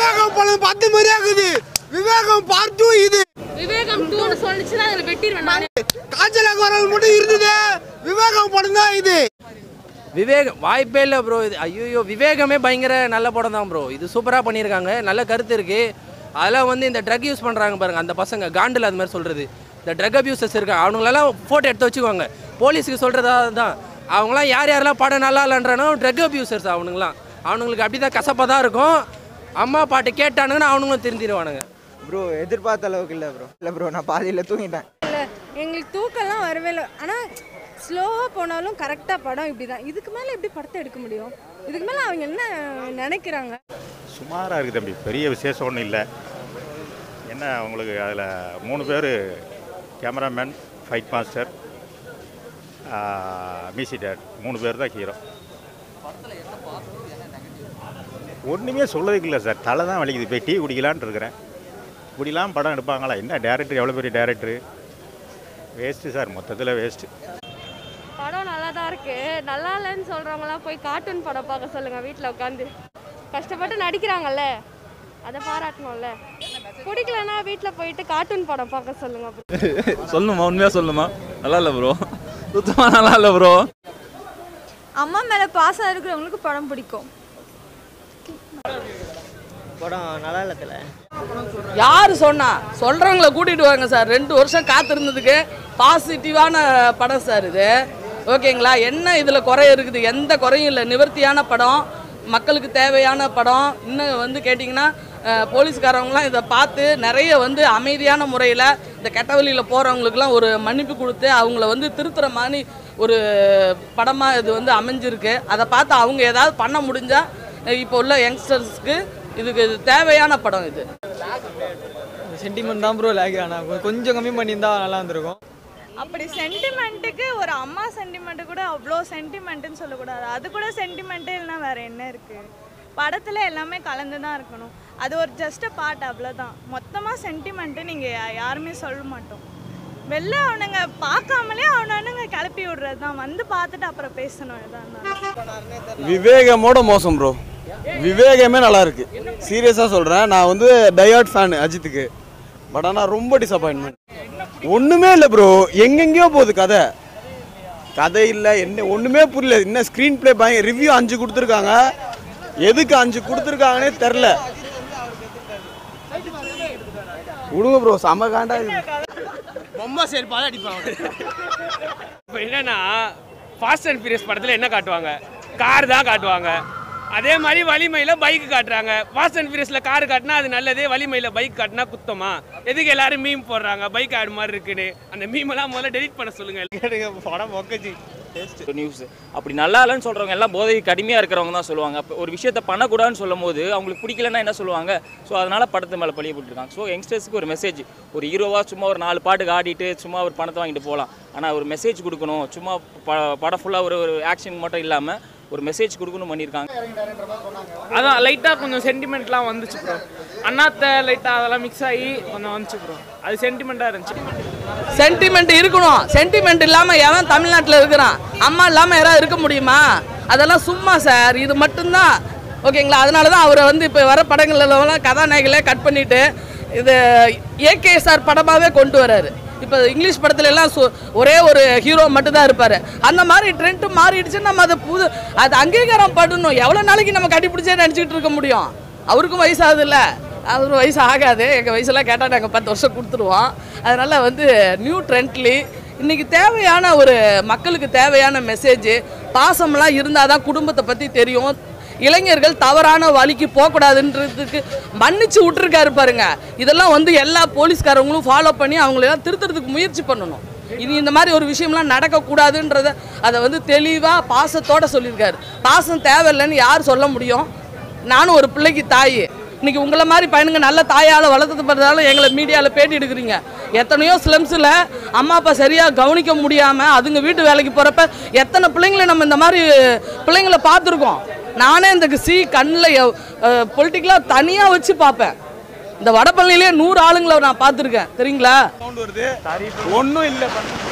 விவேகம் படம் பார்த்த மாதிரியே இருக்குது விவேகம் பார்ட் டூ இது விவேகம் டூன்னு சொல்லிச்சுன்னா அதில் வெட்டிடுவேன் நானே காய்ச்சல் குரல் மட்டும் இருந்தது விவேகம் படம் தான் இது விவேகம் வாய்ப்பே இல்லை ப்ரோ இது ஐயோ விவேகமே பயங்கர நல்ல படம் தான் ப்ரோ இது சூப்பராக பண்ணியிருக்காங்க நல்ல கருத்து இருக்குது அதெல்லாம் வந்து இந்த ட்ரக் யூஸ் பண்ணுறாங்க பாருங்க அந்த பசங்க காண்டில் அது மாதிரி சொல்கிறது இந்த ட்ரக் அபியூசர்ஸ் இருக்காங்க அவங்களெல்லாம் ஃபோட்டோ எடுத்து வச்சுக்குவாங்க போலீஸுக்கு சொல்கிறதா தான் அவங்களாம் யார் யாரெல்லாம் படம் நல்லா இல்லைன்றானோ ட்ரக் அபியூசர்ஸ் அவனுங்களாம் அவனுங்களுக்கு அப்படி தான் கசப்பாக தான் இருக்கும் அம்மா பாட்டு கேட்டானுங்கன்னா அவனுங்களும் திருந்திடுவானுங்க ப்ரோ எதிர்பார்த்த அளவுக்கு இல்லை ப்ரோ இல்லை ப்ரோ நான் பாதியில் தூங்கிட்டேன் எங்களுக்கு தூக்கம்லாம் வரவே இல்லை ஆனால் ஸ்லோவாக போனாலும் கரெக்டாக படம் இப்படி தான் இதுக்கு மேலே எப்படி படத்தை எடுக்க முடியும் இதுக்கு மேலே அவங்க என்ன நினைக்கிறாங்க சுமாராக இருக்குது தம்பி பெரிய விசேஷம் ஒன்றும் இல்லை என்ன உங்களுக்கு அதில் மூணு பேர் கேமராமேன் ஃபைட் மாஸ்டர் மியூசிக் டேட் மூணு பேர் தான் ஹீரோ ஒன்றுமே சொல்லதுக்கு இல்லை சார் தலை தான் வலிக்குது போய் டீ குடிக்கலான்ட்டு இருக்கிறேன் குடிலாம் படம் எடுப்பாங்களா என்ன டேரக்டர் எவ்வளோ பெரிய டேரக்டரு வேஸ்ட்டு சார் மொத்தத்தில் வேஸ்ட்டு படம் நல்லா தான் இருக்கு நல்லா இல்லைன்னு சொல்றவங்கலாம் போய் கார்ட்டூன் படம் பார்க்க சொல்லுங்க வீட்டில் உட்காந்து கஷ்டப்பட்டு நடிக்கிறாங்கல்ல அதை பாராட்டணும்ல பிடிக்கலன்னா வீட்டில் போயிட்டு கார்ட்டூன் படம் பார்க்க சொல்லுங்க சொல்லணுமா உண்மையாக சொல்லணுமா நல்லா இல்லை ப்ரோ சுத்தமாக நல்லா இல்லை ப்ரோ அம்மா மேலே பாசம் இருக்கிறவங்களுக்கு படம் பிடிக்கும் படம் நல்லா இல்லை தல யார் சொன்னா சொல்றவங்கள கூட்டிட்டு வாங்க சார் ரெண்டு வருஷம் காத்திருந்ததுக்கு பாசிட்டிவான படம் சார் இது ஓகேங்களா என்ன இதில் குறை இருக்குது எந்த குறையும் இல்லை நிவர்த்தியான படம் மக்களுக்கு தேவையான படம் இன்னும் வந்து கேட்டிங்கன்னா அஹ், போலீஸ்காரவங்களாம் இதை பார்த்து நிறைய வந்து அமைதியான முறையில் இந்த கெட்ட வழியில் போகிறவங்களுக்குலாம் ஒரு மன்னிப்பு கொடுத்து அவங்கள வந்து திருத்துற மாதிரி ஒரு படமாக இது வந்து அமைஞ்சிருக்கு அதை பார்த்து அவங்க ஏதாவது பண்ண முடிஞ்சால் இப்போ உள்ள யங்ஸ்டர்ஸ்க்கு இதுக்கு இது தேவையான படம் இது சென்டிமெண்ட் தான் ப்ரோ லேக் ஆனால் கொஞ்சம் கம்மி பண்ணியிருந்தா நல்லா இருந்திருக்கும் அப்படி சென்டிமெண்ட்டுக்கு ஒரு அம்மா சென்டிமெண்ட்டு கூட அவ்வளோ சென்டிமெண்ட்டுன்னு சொல்லக்கூடாது அது கூட சென்டிமெண்ட்டே இல்லைனா வேற என்ன இருக்குது படத்தில் எல்லாமே கலந்து தான் இருக்கணும் அது ஒரு ஜஸ்ட் பார்ட் அவ்வளோதான் மொத்தமாக சென்டிமெண்ட்டு நீங்கள் யாருமே சொல்ல மாட்டோம் வெளில அவனுங்க பார்க்காமலே அவனுங்க கிளப்பி விடுறது தான் வந்து பார்த்துட்டு அப்புறம் பேசணும் எதாக இருந்தாலும் விவேகமோட மோசம் ப்ரோ விவேகமே நல்லா இருக்கு சீரியஸாக சொல்கிறேன் நான் வந்து டயாட் ஃபேன் அஜித்துக்கு பட் ஆனால் ரொம்ப டிசப்பாயின்மெண்ட் ஒன்றுமே இல்லை ப்ரோ எங்கெங்கேயோ போகுது கதை கதை இல்லை என்ன ஒன்றுமே புரியல இன்னும் ஸ்க்ரீன் ப்ளே பயங்க ரிவ்யூ அஞ்சு கொடுத்துருக்காங்க எதுக்கு அஞ்சு கொடுத்துருக்காங்கன்னே தெரில விடுங்க ப்ரோ செம காண்டா இருக்கு பொம்மை சேர்ப்பாக அடிப்பாங்க இப்போ என்னன்னா ஃபாஸ்ட் அண்ட் ஃபியூரியஸ் படத்தில் என்ன காட்டுவாங்க கார் தான் காட்டுவாங்க அதே மாதிரி வலிமையில் பைக் காட்டுறாங்க ஃபாஸ்ட் அண்ட் ஃபியூரியஸில் கார் காட்டினா அது நல்லதே வலிமையில் பைக் காட்டினா குத்தமா எதுக்கு எல்லாரும் மீம் போடுறாங்க பைக் ஆடு மாதிரி இருக்குன்னு அந்த மீமெல்லாம் முதல்ல டெலிட் பண்ண சொல்லுங்க படம் மொக்கச்சு நியூஸ் அப்படி நல்லா இல்லைன்னு சொல்கிறவங்க எல்லாம் போதைக்கு கடுமையாக இருக்கிறவங்க தான் சொல்லுவாங்க அப்போ ஒரு விஷயத்தை பண்ணக்கூடாதுன்னு சொல்லும் போது அவங்களுக்கு பிடிக்கலன்னா என்ன சொல்லுவாங்க ஸோ அதனால் படத்து மேலே பழிய போட்டுருக்காங்க ஸோ யங்ஸ்டர்ஸ்க்கு ஒரு மெசேஜ் ஒரு ஹீரோவாக சும்மா ஒரு நாலு பாட்டுக்கு ஆடிட்டு சும்மா ஒரு பணத்தை வாங்கிட்டு போகலாம் ஆனால் ஒரு மெசேஜ் கொடுக்கணும் சும்மா ப படம் ஃபுல்லாக ஒரு ஒரு ஆக்ஷன் மட்டும் இல்லாமல் ஒரு மெசேஜ் கொடுக்கணும் பண்ணியிருக்காங்க அதான் லைட்டாக கொஞ்சம் சென்டிமெண்ட்லாம் வந்துச்சு ப்ரோ அண்ணாத்த லைட்டாக அதெல்லாம் மிக்ஸ் ஆகி கொஞ்சம் வந்துச்சு ப்ரோ அது சென்டிமெண்ட்டாக இருந்துச்சு சென்டிமெண்ட் இருக்கணும் சென்டிமெண்ட் இல்லாமல் எவன் தமிழ்நாட்டில் இருக்கிறான் அம்மா இல்லாமல் யாராவது இருக்க முடியுமா அதெல்லாம் சும்மா சார் இது மட்டும்தான் ஓகேங்களா அதனால தான் அவரை வந்து இப்போ வர படங்கள்லாம் கதாநாயகிலே கட் பண்ணிட்டு இது ஏகே சார் படமாகவே கொண்டு வராரு இப்போ இங்கிலீஷ் படத்துல எல்லாம் சு- ஒரே ஒரு ஹீரோ மட்டும் தான் இருப்பார் அந்த மாதிரி ட்ரெண்ட் மாறிடுச்சு நம்ம அதை புது அது அங்கீகாரம் பண்ணணும் எவ்வளோ நாளைக்கு நம்ம கட்டிப்பிடிச்சே நினச்சிக்கிட்டு இருக்க முடியும் அவருக்கும் வயசாகுது இல்லை அவர் வயசு ஆகாது எங்கள் வயசெல்லாம் கேட்டால் நாங்கள் பத்து வருஷம் கொடுத்துருவோம் அதனால் வந்து நியூ ட்ரெண்ட்லி இன்றைக்கி தேவையான ஒரு மக்களுக்கு தேவையான மெசேஜ் பாசம்லாம் இருந்தால் தான் குடும்பத்தை பற்றி தெரியும் இளைஞர்கள் தவறான வழிக்கு போகக்கூடாதுன்றதுக்கு மன்னிச்சு விட்டுருக்காரு பாருங்க இதெல்லாம் வந்து எல்லா போலீஸ்காரங்களும் ஃபாலோ பண்ணி அவங்களெல்லாம் திருத்துறதுக்கு முயற்சி பண்ணணும் இனி இந்த மாதிரி ஒரு விஷயம்லாம் நடக்கக்கூடாதுன்றத அதை வந்து தெளிவாக பாசத்தோட சொல்லியிருக்காரு பாசம் தேவையில்லைன்னு யார் சொல்ல முடியும் நானும் ஒரு பிள்ளைக்கு தாய் இன்னைக்கு உங்களை மாதிரி பையனுங்க நல்ல தாயால் வளர்த்தது பண்றதால எங்களை மீடியாவில் பேட்டி எடுக்கிறீங்க எத்தனையோ ஸ்லம்ஸில் அம்மா அப்பா சரியாக கவனிக்க முடியாமல் அதுங்க வீட்டு வேலைக்கு போகிறப்ப எத்தனை பிள்ளைங்களை நம்ம இந்த மாதிரி பிள்ளைங்கள பார்த்துருக்கோம் நானே இந்த சி கண்ணில் பொலிட்டிக்கலாக தனியாக வச்சு பார்ப்பேன் இந்த வடபழனிலே நூறு ஆளுங்களை நான் பார்த்துருக்கேன் தெரியுங்களா ஒன்றும் இல்லை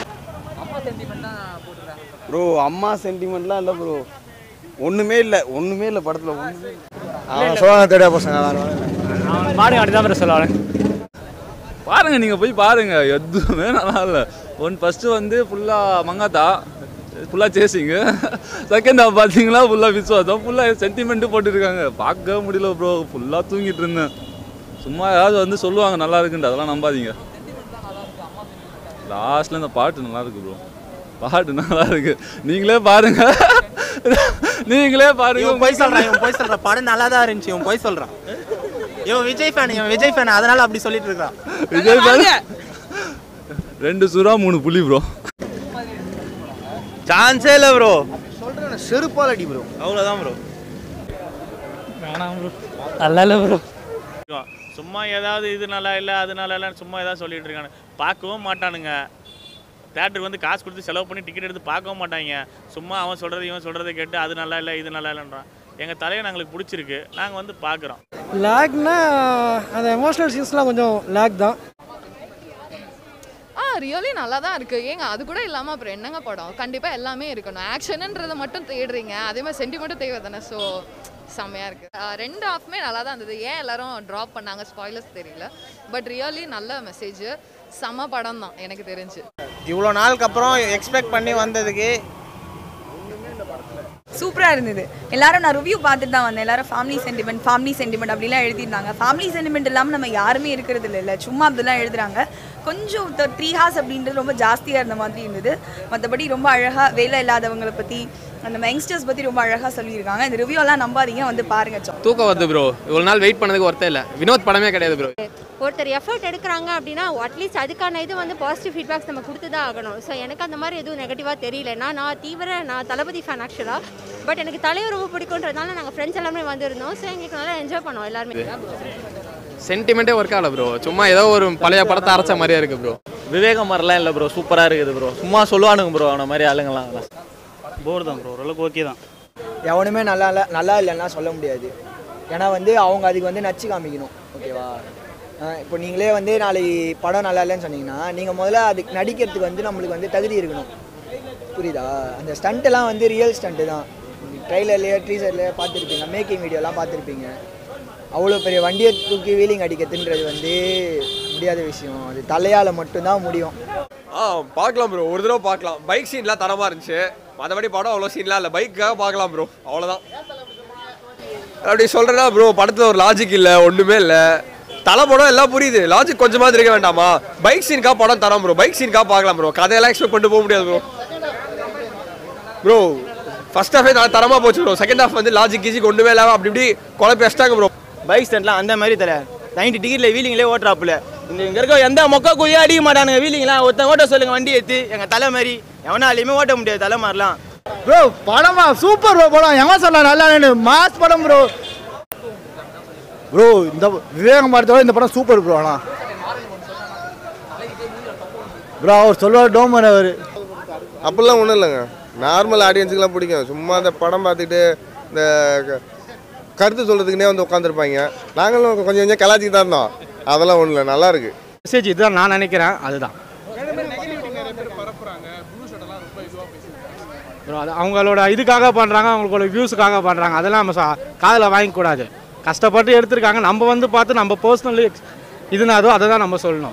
ப்ரோ அம்மா சென்டிமெண்ட்லாம் இல்லை ப்ரோ ஒன்றுமே இல்லை ஒன்றுமே இல்லை படத்தில் ஒன்றுமே அவன் சோழ தேடியா பசங்க வேறு பாருங்க அப்படி தான் ப்ரோ சொல்லுவாங்க பாருங்க நீங்க போய் பாருங்க எதுவுமே நல்லா இல்லை ஒன் ஃபர்ஸ்ட் வந்து ஃபுல்லா மங்காத்தா ஃபுல்லா சேசிங்க செகண்ட் ஹாஃப் பார்த்தீங்களா ஃபுல்லா விஸ்வாசம் ஃபுல்லா சென்டிமெண்ட் போட்டுருக்காங்க பார்க்கவே முடியல ப்ரோ ஃபுல்லா தூங்கிட்டு இருந்தேன் சும்மா ஏதாவது வந்து சொல்லுவாங்க நல்லா இருக்குன்ட்டு அதெல்லாம் நம்பாதீங்க லாஸ்ட்ல இந்த பாட்டு நல்லா இருக்கு ப்ரோ பாட்டு நல்லா இருக்கு நீங்களே பாருங்க நீங்களே பாருங்க இவன் போய் சொல்றான் இவன் போய் சொல்றான் படம் நல்லா தான் இருந்துச்சு இவன் போய் சொல்றான் இவன் விஜய் ஃபேன் இவன் விஜய் ஃபேன் அதனால அப்படி சொல்லிட்டு இருக்கான் விஜய் fan. ரெண்டு சுறா மூணு புலி ப்ரோ சான்ஸே இல்லை ப்ரோ சொல்றேன் செருப்பால் அடி ப்ரோ அவ்வளோதான் ப்ரோ வேணாம் ப்ரோ நல்லா இல்லை ப்ரோ சும்மா ஏதாவது இது நல்லா இல்லை அது நல்லா இல்லைன்னு சும்மா ஏதாவது சொல்லிட்டு இருக்கானு பார்க்கவும் மாட்டானுங்க தேட்டருக்கு வந்து காசு கொடுத்து செலவு பண்ணி டிக்கெட் எடுத்து பார்க்கவும் மாட்டாங்க சும்மா அவன் சொல்கிறது இவன் சொல்கிறத கேட்டு அது நல்லா இல்லை இது நல்லா இல்லைன்றான் எங்கள் தலையை எங்களுக்கு பிடிச்சிருக்கு நாங்கள் வந்து பார்க்குறோம் லேக்னா அந்த எமோஷனல் சீன்ஸ்லாம் கொஞ்சம் லேக் தான் ஆ ரியலி நல்லா தான் இருக்குது ஏங்க அது கூட இல்லாமல் அப்புறம் என்னங்க படம் கண்டிப்பாக எல்லாமே இருக்கணும் ஆக்ஷனுன்றதை மட்டும் தேடுறீங்க அதே மாதிரி சென்டிமெண்ட்டும் தேவை தானே ஸோ செம்மையாக இருக்குது ரெண்டு ஆஃப்மே நல்லா தான் இருந்தது ஏன் எல்லாரும் ட்ராப் பண்ணாங்க ஸ்பாய்லர்ஸ் தெரியல பட் ரியலி நல்ல மெசேஜ் செம படம் தான் எனக்கு தெரிஞ்சு இவ்வளோ நாளுக்கு அப்புறம் எக்ஸ்பெக்ட் பண்ணி வந்ததுக்கு சூப்பராக இருந்தது எல்லாரும் நான் ரிவ்யூ பார்த்துட்டு தான் வந்தேன் எல்லாரும் ஃபேமிலி சென்டிமெண்ட் ஃபேமிலி சென்டிமெண்ட் அப்படிலாம் எழுதியிருந்தாங்க ஃபேமிலி சென்டிமெண்ட் இல்லாமல் நம்ம யாருமே இருக்கிறது இல்லை சும்மா அப்படிலாம் எழுதுறாங்க கொஞ்சம் த்ரீ ஹார்ஸ் அப்படின்றது ரொம்ப ஜாஸ்தியாக இருந்த மாதிரி இருந்தது மற்றபடி ரொம்ப அழகாக வேலை இல்லாதவங்களை பற்றி அந்த யங்ஸ்டர்ஸ் பற்றி ரொம்ப அழகாக சொல்லியிருக்காங்க இந்த ரிவ்யூலாம் நம்பாதீங்க வந்து பாருங்க தூக்கம் வருது ப்ரோ இவ்வளோ நாள் வெயிட் பண்ணதுக்கு ஒருத்தே இல்லை வினோத் படமே கிடையாது ப்ரோ ஒருத்தர் எஃபர்ட் எடுக்கிறாங்க அப்படின்னா அட்லீஸ்ட் அதுக்கான இது வந்து பாசிட்டிவ் ஃபீட்பேக்ஸ் நம்ம கொடுத்து தான் ஆகணும் ஸோ எனக்கு அந்த மாதிரி எதுவும் நெகட்டிவாக தெரியல நான் நான் தீவிர நான் தளபதி ஃபேன் ஆக்சுவலாக பட் எனக்கு தலைவர் ரொம்ப பிடிக்குன்றதுனால நாங்கள் ஃப்ரெண்ட்ஸ் எல்லாமே வந்திருந்தோம் ஸோ எங்களுக்கு நல்லா என்ஜாய் பண்ணோம் எல்லாருமே சென்டிமெண்ட்டே ஒர்க் ஆகல ப்ரோ சும்மா ஏதோ ஒரு பழைய படத்தை அரைச்ச மாதிரியே இருக்கு ப்ரோ விவேகம் மாதிரிலாம் இல்லை ப்ரோ சூப்பராக இருக்குது ப்ரோ சும்மா சொல்லுவானுங்க ப்ரோ அவனை மாதிரி ஆளுங்கலாம் போர் தான் ப்ரோ ஓரளவுக்கு ஓகே தான் எவனுமே நல்லா இல்லை நல்லா இல்லைன்னா சொல்ல முடியாது ஏன்னா வந்து அவங்க அதுக்கு வந்து நச்சு காமிக்கணும் ஓகேவா அஹ் இப்போ நீங்களே வந்து நாளைக்கு படம் நல்லா இல்லைன்னு சொன்னீங்கன்னா நீங்கள் முதல்ல அதுக்கு நடிக்கிறதுக்கு வந்து நம்மளுக்கு வந்து தகுதி இருக்கணும் புரியுதா அந்த ஸ்டண்ட்டெல்லாம் வந்து ரியல் ஸ்டண்ட்டு தான் ட்ரைலர்லேயே ட்ரீசர்லேயே பார்த்துருப்பீங்க மேக்கிங் வீடியோலாம் பார்த்துருப்பீங்க அவ்வளோ பெரிய வண்டியை தூக்கி வீலிங் அடிக்கிறதுன்றது வந்து முடியாத விஷயம் அது தலையால் மட்டும்தான் முடியும் ஆ பார்க்கலாம் ப்ரோ ஒரு தடவை பார்க்கலாம் பைக் சீன்லாம் தரமாக இருந்துச்சு மற்றபடி படம் அவ்வளோ சீன்லாம் இல்லை பைக்காக பார்க்கலாம் ப்ரோ அவ்வளோதான் அப்படி சொல்கிறேன்னா ப்ரோ படத்தில் ஒரு லாஜிக் இல்லை ஒன்றுமே இல்லை தலை படம் எல்லாம் புரியுது லாஜிக் கொஞ்சமாவது இருக்க வேண்டாமா பைக் சீனுக்காக படம் தரோம் ப்ரோ பைக் சீனுக்காக பார்க்கலாம் ப்ரோ கதையெல்லாம் எக்ஸ்பெக்ட் பண்ணிட்டு போக முடியாது ப்ரோ ப்ரோ ஃபர்ஸ்ட் ஹாஃபே நல்லா தரமாக போச்சு ப்ரோ செகண்ட் ஹாஃப் வந்து லாஜிக் கீஜிக் ஒன்றுமே இல்லாமல் அப்படி இப்படி குழப்பி வச்சிட்டாங்க ப்ரோ பைக் ஸ்டாண்ட்லாம் அந்த மாதிரி தர நைன்டி டிக்கெட்டில் வீலிங்லேயே ஓட்டுறாப்புல இந்த இங்கே இருக்க எந்த மொக்க குதியே அடிக்க மாட்டானுங்க வீலிங்லாம் ஒருத்தன் ஓட்ட சொல்லுங்க வண்டி ஏற்றி எங்கள் தலை மாதிரி எவனாலையுமே ஓட்ட முடியாது தலை மாதிரிலாம் ப்ரோ படமா சூப்பர் ப்ரோ படம் எவன் சொன்னா நல்லா மாஸ் படம் ப்ரோ ப்ரோ இந்த விவேகம் படத்தோட இந்த படம் சூப்பர் ப்ரோ ஆனா ப்ரோ அவர் சொல்லுவார் டோமர் அவர் அப்படிலாம் ஒன்றும் இல்லைங்க நார்மல் ஆடியன்ஸுக்கெலாம் பிடிக்கும் சும்மா அந்த படம் பார்த்துட்டு இந்த க- கருத்து சொல்கிறதுக்குனே வந்து உட்காந்துருப்பாங்க நாங்களும் கொஞ்சம் கொஞ்சம் கலாச்சிக்கு தான் இருந்தோம் அதெல்லாம் ஒன்றும் இல்லை நல்லா இருக்கு மெசேஜ் இதுதான் நான் நினைக்கிறேன் அதுதான் ப்ரோ அது அவங்களோட இதுக்காக பண்ணுறாங்க அவங்களோட வியூஸுக்காக பண்ணுறாங்க அதெல்லாம் நம்ம சா- காதில் வாங்கிக்கூடாது கஷ்டப்பட்டு எடுத்திருக்காங்க நம்ம வந்து பார்த்து நம்ம பர்சனலி இதுனாதோ அதை தான் நம்ம சொல்லணும்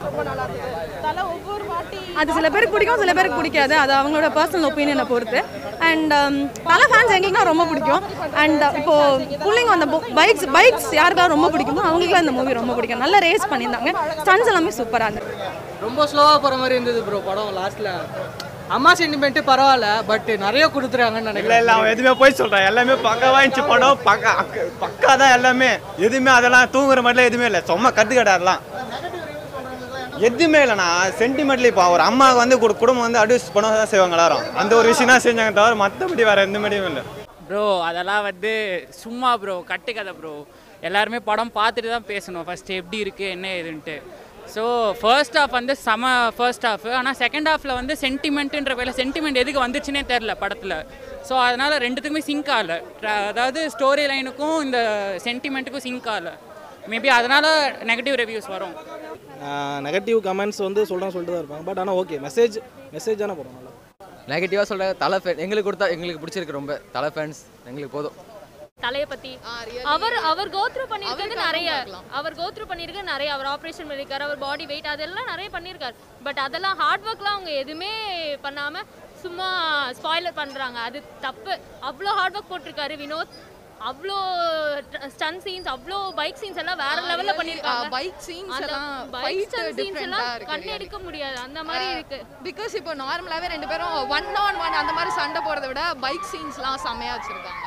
அது சில பேருக்கு பிடிக்கும் சில பேருக்கு பிடிக்காது அது அவங்களோட பர்சனல் ஒப்பீனியனை பொறுத்து அண்ட் பல ஃபேன்ஸ் எங்களுக்குலாம் ரொம்ப பிடிக்கும் அண்ட் இப்போ புள்ளிங்க அந்த பைக்ஸ் பைக்ஸ் யாருக்கெல்லாம் ரொம்ப பிடிக்குமோ அவங்களுக்குலாம் இந்த மூவி ரொம்ப பிடிக்கும் நல்ல ரேஸ் பண்ணியிருந்தாங்க ஸ்டன்ஸ் எல்லாமே சூப்பராக இருந்தது ரொம்ப ஸ்லோவாக போகிற மாதிரி இருந்தது ப்ரோ படம் லாஸ்ட்டில் அம்மா சென்டிமெண்ட்டு பரவாயில்ல பட் நிறைய கொடுத்துருக்காங்கன்னு இல்லை நினைக்கிறேன் இல்லை அவன் எதுவுமே போய் சொல்கிறான் எல்லாமே பக்காவா இருந்துச்சு படம் பக்கா அக்க- பக்கா தான் எல்லாமே எதுவுமே அதெல்லாம் தூங்குற மாதிரிலாம் எதுவுமே இல்லை சும்மா கற்றுக்கடை அதெல்லாம் எதுவுமே இல்லைண்ணா சென்டிமெண்ட்லி இப்போ ஒரு அம்மாவுக்கு வந்து குடு- குடும்பம் வந்து அட்வைஸ் பண்ண தான் செய்வாங்க எல்லாரும் அந்த ஒரு விஷயம் தான் செஞ்சாங்க தவிர மற்றபடி வேறு எந்த மாதிரியும் இல்லை ப்ரோ அதெல்லாம் வந்து சும்மா ப்ரோ கட்டுக்கதை ப்ரோ எல்லாருமே படம் பார்த்துட்டு தான் பேசணும் ஃபர்ஸ்ட் எப்படி இருக்குது என்ன ஏதுன்ட்டு ஸோ ஃபர்ஸ்ட் ஹாஃப் வந்து செம ஃபர்ஸ்ட் ஹாஃப் ஆனால் செகண்ட் ஹாஃபில் வந்து சென்டிமெண்ட்டுன்ற வேலை சென்டிமெண்ட் எதுக்கு வந்துச்சுன்னே தெரில படத்தில் ஸோ அதனால் ரெண்டுத்துக்குமே சிங்க் ஆகல Tra- அதாவது ஸ்டோரி லைனுக்கும் இந்த சென்டிமெண்ட்டுக்கும் சிங்க் ஆகல மேபி அதனால் நெகட்டிவ் ரிவ்யூஸ் வரும் நெகட்டிவ் கமெண்ட்ஸ் வந்து சொல்கிறேன் சொல்லிட்டு தான் இருப்பாங்க பட் ஆனால் ஓகே மெசேஜ் மெசேஜான படம் நல்லா நெகட்டிவாக சொல்கிற தலை ஃபேன் எங்களுக்கு கொடுத்தா எங்களுக்கு பிடிச்சிருக்கு ரொம்ப தலை ஃபேன்ஸ் எங்களுக்கு போதும் தலைய பத்தி அவர் அவர் கோத்ரூ பண்ணியிருக்கிறது நிறைய அவர் கோத்ரூ பண்ணியிருக்கிறது நிறைய அவர் ஆப்ரேஷன் பண்ணியிருக்காரு அவர் பாடி வெயிட் அதெல்லாம் நிறைய பண்ணியிருக்காரு பட் அதெல்லாம் ஹார்ட் ஒர்க்லாம் அவங்க எதுவுமே பண்ணாம சும்மா ஸ்பாய்லர் பண்றாங்க அது தப்பு அவ்வளோ ஹார்ட் ஒர்க் போட்டிருக்காரு வினோத் அவ்வளோ ஸ்டன் சீன்ஸ் அவ்வளோ பைக் சீன்ஸ் எல்லாம் வேற ஆ, லெவல்ல really, பண்ணிருக்காங்க ஆ, bike scenes எல்லாம் பைக் fight ஸ்டன் சீன்ஸ் different-ஆ எல்லாம் இருக்கு கண்ணு really. எடுக்க முடியாது அந்த மாதிரி இருக்கு பிகாஸ் இப்போ நார்மலாவே ரெண்டு பேரும் ஒன் ஆன் ஒன் அந்த மாதிரி சண்டை போறதை விட பைக் சீன்ஸ்லாம் செமையா வச்சிருக்காங்க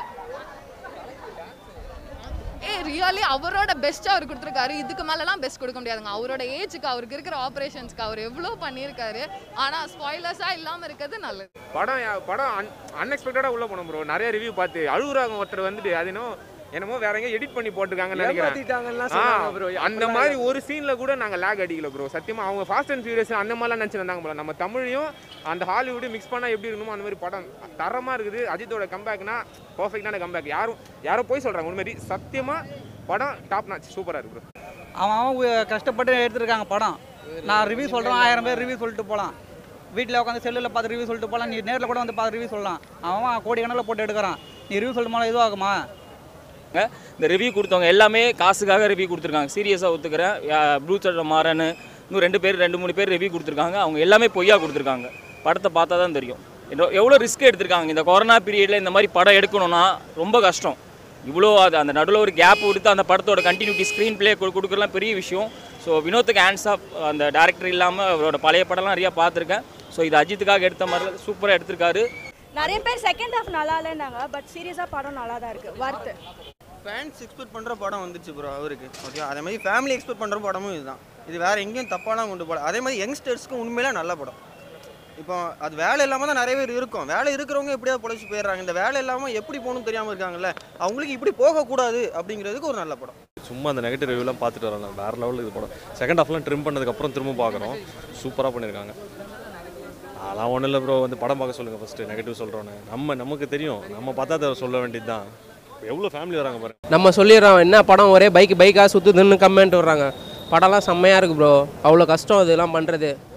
ஏ ரியலி அவரோட பெஸ்ட் அவர் கொடுத்துருக்காரு இதுக்கு மேலலாம் பெஸ்ட் கொடுக்க முடியாதுங்க அவரோட ஏஜுக்கு அவருக்கு இருக்கிற ஆப்ரேஷன்ஸ்க்கு அவர் எவ்வளோ பண்ணியிருக்காரு ஆனால் ஸ்பாய்லர்ஸாக இல்லாமல் இருக்கிறது நல்லது படம் யா- படம் அன் அன்எக்ஸ்பெக்டடாக உள்ள போனோம் ப்ரோ நிறைய ரிவ்யூ பார்த்து அழுகுறாங்க ஒருத்தர் வந்துட்டு அது என்னமோ என்னமோ வேற எங்கேயும் எடிட் பண்ணி போட்டிருக்காங்கன்னு ஏமாத்திட்டாங்கன்னுலாம் நினைக்கிறேன் சொல்றாங்க ஆ, bro. அந்த அப்படிலாம் மாதிரி இல்ல. ஒரு சீன்ல கூட நாங்க லேக் அடிக்கல ப்ரோ சத்தியமா அவங்க ஃபாஸ்ட் அண்ட் ஃபியூரியஸ் அந்த மாதிரிலாம் நினச்சி வந்தாங்க போல நம்ம தமிழையும் அந்த ஹாலிவுட் மிக்ஸ் பண்ணா எப்படி இருக்கணுமோ அந்த மாதிரி படம் தரமா இருக்குது அஜித்தோட கம்பேக்னா பர்ஃபெக்டான கம்பேக் யாரும் யாரோ போய் சொல்றாங்க உண்மையை சத்தியமா படம் டாப் நாச் சூப்பரா இருக்கு ப்ரோ அவன் அவன் உ- கஷ்டப்பட்டு எடுத்திருக்காங்க படம் நான் ரிவ்யூ சொல்கிறேன் ஆயிரம் பேர் ரிவ்யூ சொல்லிட்டு போகலாம் வீட்டில் உட்காந்து செல்லில் பார்த்து ரிவ்யூ சொல்லிட்டு போகலாம் நீ நேரில் கூட வந்து பார்த்து ரிவ்யூ சொல்லலாம் அவன் அவன் கோடி கணக்கில் போட்டு எடுக்கிறான் நீ ரிவ்யூ சொல்லிட்டு போனால் இதுவும் ஆகுமா இந்த ரிவ்யூ கொடுத்தவங்க எல்லாமே காசுக்காக ரிவ்யூ கொடுத்துருக்காங்க சீரியஸாக ஒத்துக்கிறேன் ப்ளூ சட்டர் மாறன் இன்னும் ரெண்டு பேர் ரெண்டு மூணு பேர் ரிவ்யூ கொடுத்துருக்காங்க அவங்க எல்லாமே பொய்யா கொடுத்துருக்காங்க படத்தை பார்த்தா தான் தெரியும் எவ்வளோ- எவ்வளோ ரிஸ்க் எடுத்திருக்காங்க இந்த கொரோனா பீரியடில் இந்த மாதிரி படம் எடுக்கணும்னா ரொம்ப கஷ்டம் இவ்வளோ அது அந்த நடுவில் ஒரு கேப் கொடுத்து அந்த படத்தோட கண்டினியூட்டி ஸ்க்ரீன் ப்ளே கொடுக்குறதுலாம் பெரிய விஷயம் ஸோ வினோத்துக்கு ஹேண்ட்ஸ் ஆஃப் அந்த டேரக்டர் இல்லாமல் அவரோட பழைய படம்லாம் நிறையா பார்த்துருக்கேன் ஸோ இது அஜித்துக்காக எடுத்த மாதிரி சூப்பராக எடுத்திருக்காரு நிறைய பேர் செகண்ட் ஹாஃப் நல்லா இல்லைன்னாங்க பட் சீரியஸாக படம் நல்லா தான் இருக்கு வர்த்து ஃபேன்ஸ் எக்ஸ்பெக்ட் பண்ணுற படம் வந்துச்சு ப்ரோ அவருக்கு ஓகே அதே மாதிரி ஃபேமிலி எக்ஸ்பெக்ட் பண்ணுற படமும் இதுதான் இது வேற எங்கேயும் தப்பாலாம் கொண்டு போகல அதே மாதிரி யங்ஸ்டர்ஸ்க்கு உண்மையிலே நல்ல படம் இப்போ அது வேலை இல்லாமல் தான் நிறைய பேர் இருக்கும் வேலை இருக்கிறவங்க எப்படியாவது பொழைச்சி போயிடுறாங்க இந்த வேலை இல்லாமல் எப்படி போகணும்னு தெரியாமல் இருக்காங்கல்ல அவங்களுக்கு இப்படி போகக்கூடாது அப்படிங்கிறதுக்கு ஒரு நல்ல படம் சும்மா அந்த நெகட்டிவ் ரிவ்யூலாம் பார்த்துட்டு வரலாம் வேற லெவலில் இது படம் செகண்ட் ஹாஃப்லாம் ட்ரிம் பண்ணதுக்கப்புறம் திரும்ப பார்க்குறோம் சூப்பராக பண்ணியிருக்காங்க அதெல்லாம் ஒன்றும் இல்லை ப்ரோ வந்து படம் பார்க்க சொல்லுங்கள் ஃபஸ்ட்டு நெகட்டிவ் சொல்கிறோன்னு நம்ம நமக்கு தெரியும் நம்ம பார்த்தா அதை சொல்ல வேண்டியது தான் எவ்வளோ ஃபேமிலி வராங்க பாருங்க நம்ம சொல்லிடுறோம் என்ன படம் ஒரே பைக் பைக்காக சுற்றுதுன்னு கமெண்ட் விடுறாங்க படம்லாம் செம்மையாக இருக்குது ப்ரோ அவ்வளோ கஷ்டம் இதெல்லாம் பண்ணுறது